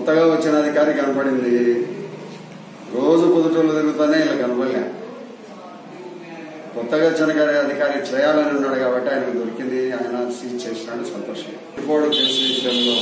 కొత్తగా వచ్చిన అధికారి కనపడింది రోజు కుదుటూళ్ళు తిరుగుతానే ఇలా కనపడలే కొత్తగా వచ్చిన గారి అధికారి చేయాలని ఉన్నాడు కాబట్టి ఆయనకు దొరికింది ఆయన సీజ్ చేసినాడు సంతోషం ఇప్పుడు కేసు విషయంలో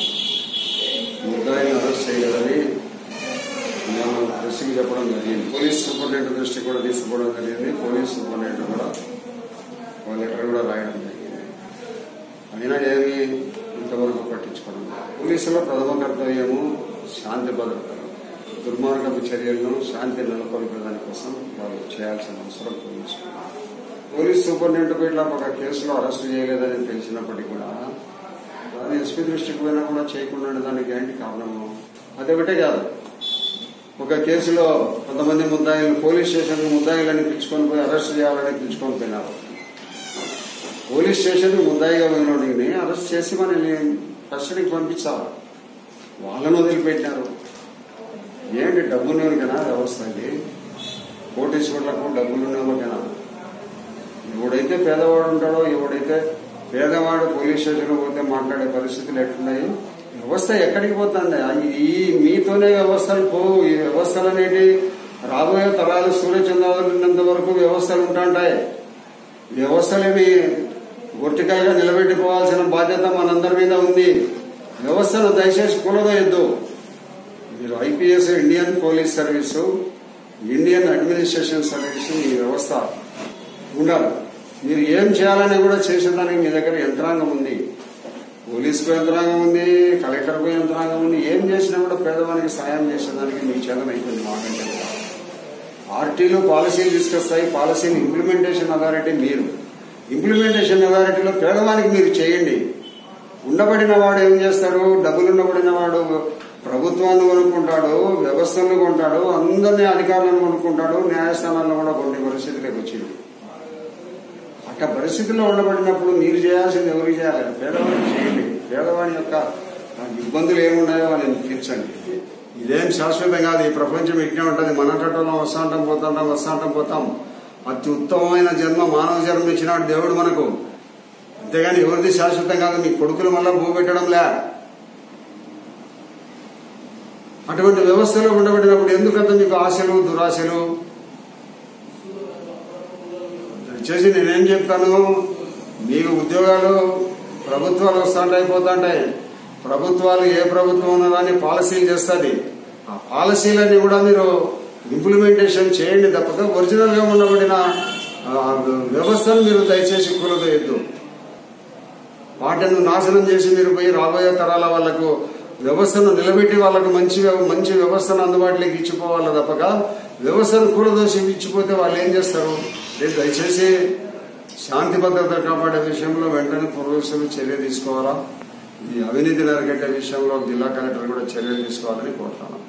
ముద్దాయిని అరెస్ట్ చేయలేదని నేను దృష్టికి చెప్పడం జరిగింది పోలీస్ సూపరింటెండెంట్ దృష్టి కూడా తీసుకోవడం జరిగింది పోలీస్ సూపరింటెండెంట్ కూడా ఒక లెటర్ కూడా రాయడం జరిగింది అయినా ఏమి ఇంతవరకు పట్టించుకోవడం లేదు. పోలీసుల ప్రథమ కర్తవ్యము శాంతి భద్రతలు దుర్మార్గపు చర్యలను శాంతి నెలకొల్పేదాని కోసం వాళ్ళు చేయాల్సిన అవసరం పోలీసు పోలీస్ సూపరింటెండెంట్ ఇట్లా ఒక కేసులో అరెస్ట్ చేయలేదని తెలిసినప్పటికీ కూడా అది ఎస్పీ దృష్టికి పోయినా కూడా చేయకుండా దానికి ఏంటి కారణము అదొకటే కాదు ఒక కేసులో కొంతమంది ముద్దాయిలు పోలీస్ స్టేషన్ ముద్దాయిలని పిలుచుకొని పోయి అరెస్ట్ చేయాలని పిలుచుకొని పోయినారు పోలీస్ స్టేషన్ ముద్దాయిగా పోయినోడిని అరెస్ట్ చేసి మనల్ని కస్టడీకి పంపించాలి వాళ్ళను వదిలిపెట్టారు ఏంటి డబ్బున్నోనికైనా వ్యవస్థ ఇది కోటీశ్వర్లకు డబ్బులున్నోనికైనా ఎవడైతే పేదవాడు ఉంటాడో ఎవడైతే పేదవాడు పోలీస్ స్టేషన్లో పోతే మాట్లాడే పరిస్థితులు ఎట్లున్నాయి వ్యవస్థ ఎక్కడికి పోతుంది అది ఈ మీతోనే వ్యవస్థలు పోవు ఈ వ్యవస్థలు అనేటి రాబోయే తరాలు సూర్యచంద్రాలు ఉన్నంత వరకు వ్యవస్థలు ఉంటాంటాయి వ్యవస్థలేమి వర్టికల్గా నిలబెట్టుకోవాల్సిన బాధ్యత మనందరి మీద ఉంది వ్యవస్థను దయచేసి కూలదోయొద్దు మీరు IPS Indian police service Indian administration service ఈ వ్యవస్థ ఉండాలి మీరు ఏం చేయాలని కూడా చేసేదానికి మీ దగ్గర యంత్రాంగం ఉంది పోలీసుకు యంత్రాంగం ఉంది కలెక్టర్కు యంత్రాంగం ఉంది ఏం చేసినా కూడా పేదవానికి సాయం చేసేదానికి మీ చేతన అయిపోయింది మాకంటే కూడా. పార్టీలు పాలసీలు తీసుకొస్తాయి పాలసీని ఇంప్లిమెంటేషన్ అథారిటీ మీరు ఇంప్లిమెంటేషన్ అథారిటీలో పేదవానికి మీరు చేయండి ఉండబడిన వాడు ఏం చేస్తాడు డబ్బులు ఉండబడిన వాడు ప్రభుత్వాన్ని కొనుక్కుంటాడు వ్యవస్థలను కొంటాడు అందరినీ అధికారులను కొనుక్కుంటాడు న్యాయస్థానాలను కూడా కొన్ని పరిస్థితులకు వచ్చింది అట్లా పరిస్థితుల్లో ఉండబడినప్పుడు మీరు చేయాల్సింది ఎవరికి చేయాలి పేదవాడికి చేయండి పేదవాడి యొక్క ఆ ఇబ్బందులు ఏమున్నాయో వాళ్ళని తీర్చండి ఇదేం శాశ్వతం కాదు ఈ ప్రపంచం ఇట్నే ఉంటుంది మన కట్టలో వస్తాంటాం పోతాంటాం వస్తాంటాం పోతాం అతి ఉత్తమమైన జన్మ మానవ జన్మ ఇచ్చినాడు దేవుడు మనకు అంతేగాని ఎవరిది శాశ్వతం కాదు మీ కొడుకులు మళ్ళా భూ పెట్టడం లే అటువంటి వ్యవస్థలో ఉండబడినప్పుడు ఎందుకంత మీకు ఆశలు దురాశలు దయచేసి నేనేం చెప్తాను మీకు ఉద్యోగాలు ప్రభుత్వాలు వస్తాంటాయి పోతాంటాయి ప్రభుత్వాలు ఏ ప్రభుత్వం ఉన్నదాన్ని పాలసీలు చేస్తుంది ఆ పాలసీలన్నీ కూడా మీరు ఇంప్లిమెంటేషన్ చేయండి తప్పక ఒరిజినల్ గా ఉండబడిన ఆ, వ్యవస్థను మీరు దయచేసి కూలదోయద్దు వాటిని నాశనం చేసి మీరు పోయి రాబోయే తరాల వాళ్లకు వ్యవస్థను నిలబెట్టి వాళ్ళకు మంచి వ్యవ- మంచి వ్యవస్థను అందుబాటులోకి ఇచ్చిపోవాలి తప్పక వ్యవస్థను కూలదోసి ఇచ్చిపోతే వాళ్ళు ఏం చేస్తారు లేదు దయచేసి శాంతి భద్రత కాపాడే విషయంలో వెంటనే పోలీసులు చర్య తీసుకోవాలా ఈ అవినీతిని అరికట్టే విషయంలో జిల్లా కలెక్టర్ కూడా చర్యలు తీసుకోవాలని కోరుతాను